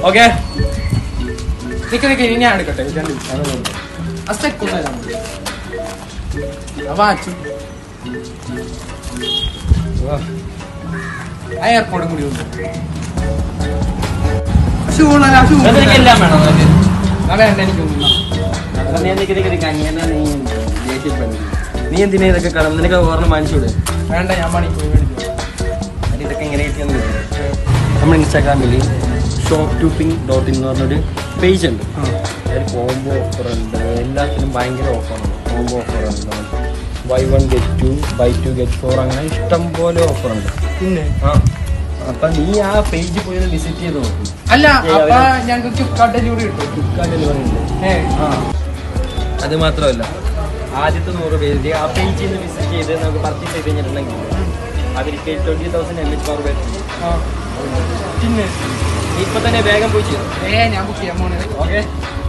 Okay നിക്ക് നിക്ക് ഇനി ഞാൻ എടുക്കട്ടെ രണ്ട് അസ്റ്റൊന്നല്ല വാച്ചു ആ എയർപോർട്ടും കൂടി ഉണ്ട് ഷൂ ഉള്ളതാ ഷൂ എല്ലാം വേണം നിനക്ക് ആ വേണ്ട എനിക്കൊന്നും അപ്പൊ നീ നിക്ക് നിക്ക് നിക്ക് അങ്ങനെ നീ ദേഷ്യപ്പെടുന്നു. നീ എന്തിനാ ഇതൊക്കെ കടം നിനക്ക് ഓർമ്മ മനസ്സിലൂടെ വേണ്ട ഞാൻ പണി പോയി മേടിച്ചു എന്നിട്ട് ഇതൊക്കെ എങ്ങനെ കിട്ടിയെന്ന് നമ്മുടെ ഇൻസ്റ്റാഗ്രാമിൽ ഷോപ്പ് ടൂപ്പിംഗ് ഡോട്ട് ഇൻ എന്ന് പറഞ്ഞൊരു പേജ് ഉണ്ട് അതിൽ കോംബോ ഓഫർ ഉണ്ട് എല്ലാത്തിനും ഭയങ്കര ഓഫറാണ് കോംബോ ഓഫർ ഉണ്ട് buy one get two buy two get four അങ്ങനെ ഇഷ്ടം പോലെ ഓഫർ ഉണ്ട് പിന്നെ ആ അപ്പൊ നീ ആ പേജ് പോയി ഒന്ന് വിസിറ്റ് ചെയ്ത് നോക്കും അല്ല അപ്പൊ ഞങ്ങൾക്ക് ഫ്ലിപ്കാർട്ട് ഡെലിവറി കിട്ടും ഡെലിവറി ഉണ്ട് ഏ ആ അത് മാത്രമല്ല ആദ്യത്തെ നൂറ് പേര് ആ പേജിൽ നിന്ന് വിസിറ്റ് ചെയ്ത് നമുക്ക് പർച്ചേസ് ചെയ്ത് കഴിഞ്ഞിട്ടുണ്ടെങ്കിൽ അവർക്ക് twenty thousand M H power battery ആ. പിന്നെ ഇപ്പൊ തന്നെ വേഗം പോയി ചെയ്തു ഏ ഞാൻ ബുക്ക് ചെയ്യാൻ പോണേ ഓക്കെ